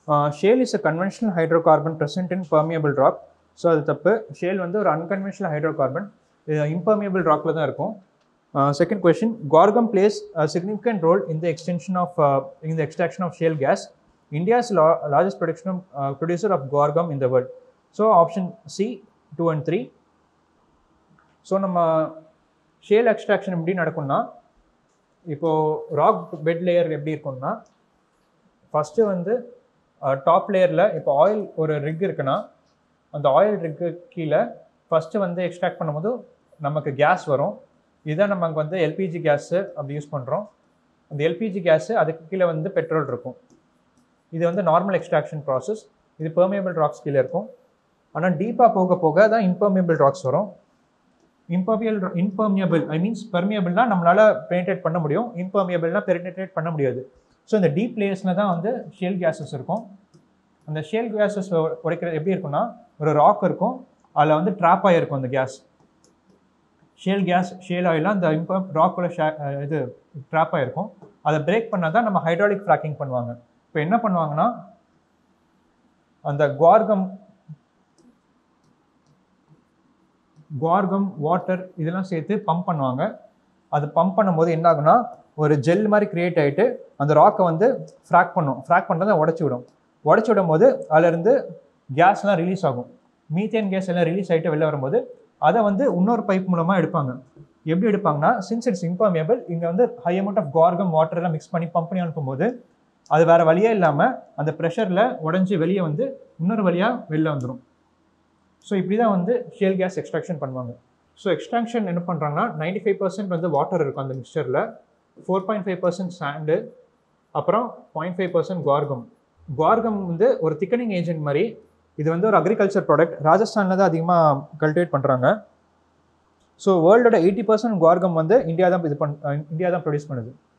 shale is a conventional hydrocarbon present in permeable rock so அது தப்பு shale வந்து ஒரு அன்கன்வென்ஷனல் ஹைட்ரோகார்பன் இம்பர்மியபிள் ராக்கில் தான் இருக்கும் second question guar gum plays significant role in the extension of in the extraction of shale gas India's largest production producer of guar gum in the world so option C two and three so நம்ம shale extraction எப்படி நடக்கும்னா இப்போது rock bed layer எப்படி இருக்கும்னா first வந்து top லேயரில் இப்போ oil ஒரு ரிக் இருக்குன்னா அந்த ஆயில் ரிக்கு கீழே ஃபஸ்ட்டு வந்து எக்ஸ்ட்ராக்ட் பண்ணும்போது நமக்கு கேஸ் வரும் இதுதான் நமக்கு வந்து எல்பிஜி கேஸு அப்படி யூஸ் பண்ணுறோம் அந்த எல்பிஜி கேஸு அதுக்கு கீழே வந்து பெட்ரோல் இருக்கும் இது வந்து நார்மல் எக்ஸ்ட்ராக்ஷன் ப்ராசஸ் இது பெர்மியபிள் ராக்ஸ் கீழே இருக்கும் ஆனால் டீப்பாக போக போக தான் இம்பர்மியபிள் ராக்ஸ் வரும் இம்பர்மியல் இம்பர்மியபிள் ஐ மீன்ஸ் பெர்மியபிள்னா நம்மளால் பெனிட்ரேட் பண்ண முடியும் இம்பர்மியபிள்னா பெனிட்ரேட் பண்ண முடியாது ஸோ இந்த டீப் லேயர்ஸில் தான் வந்து ஷேல் கேஸஸ் இருக்கும் அந்த ஷேல் கேஸஸ் உடைக்கிறது எப்படி இருக்கும்னா ஒரு ராக் இருக்கும் அதில் வந்து ட்ராப் ஆகிருக்கும் அந்த கேஸ் ஷேல் கேஸ் ஷேல் ஆயிலாம் அந்த இம்ப ராக்குள்ள ஷே இது ட்ராப் ஆகிருக்கும் அதை பிரேக் பண்ணால் தான் நம்ம ஹைட்ராலிக் ஃப்ராக்கிங் பண்ணுவாங்க இப்போ என்ன பண்ணுவாங்கன்னா அந்த குவார்கம் குவார்கம் வாட்டர் இதெல்லாம் சேர்த்து பம்ப் பண்ணுவாங்க அது பம்ப் பண்ணும்போது என்ன ஆகுனா ஒரு ஜெல் மாதிரி கிரியேட் ஆகிட்டு அந்த ராக்கை வந்து ஃப்ராக் பண்ணும் ஃப்ராக் பண்ணுறதை உடச்சி விடும் உடச்சி விடும் போது அதுலேருந்து கேஸ்லாம் ரிலீஸ் ஆகும் மீத்தேன் கேஸ் எல்லாம் ரிலீஸ் ஆகிட்டு வெளில வரும்போது அதை வந்து இன்னொரு பைப் மூலமாக எடுப்பாங்க எப்படி எடுப்பாங்கன்னா சின்ஸ் இட்ஸ் இம்பர்மியபிள் இங்கே வந்து high amount of guar gum water எல்லாம் மிக்ஸ் பண்ணி பம்ப் பண்ணி அனுப்பும்போது அது வேறு வழியே இல்லாமல் அந்த ப்ரெஷரில் உடஞ்சி வெளியே வந்து இன்னொரு வழியாக வெளில வந்துடும் ஸோ இப்படி தான் வந்து ஷேல் கேஸ் எக்ஸ்ட்ராக்ஷன் பண்ணுவாங்க ஸோ எக்ஸ்ட்ராக்ஷன் என்ன பண்ணுறாங்கன்னா நைன்டி ஃபைவ் பர்சன்ட் வந்து வாட்டர் இருக்கும் அந்த மிக்சரில் four point five percent sand அப்புறம் point five percent guar gum guar gum வந்து ஒரு திக்கனிங் ஏஜென்ட் மாதிரி இது வந்து ஒரு அக்ரிகல்ச்சர் ப்ராடக்ட் ராஜஸ்தானில் தான் அதிகமாக கல்டிவேட் பண்ணுறாங்க ஸோ வேர்ல்டோட எயிட்டி பர்சன்ட் கார்கம் வந்து இந்தியா தான் இது பண் இந்தியா தான் ப்ரொடியூஸ் பண்ணுது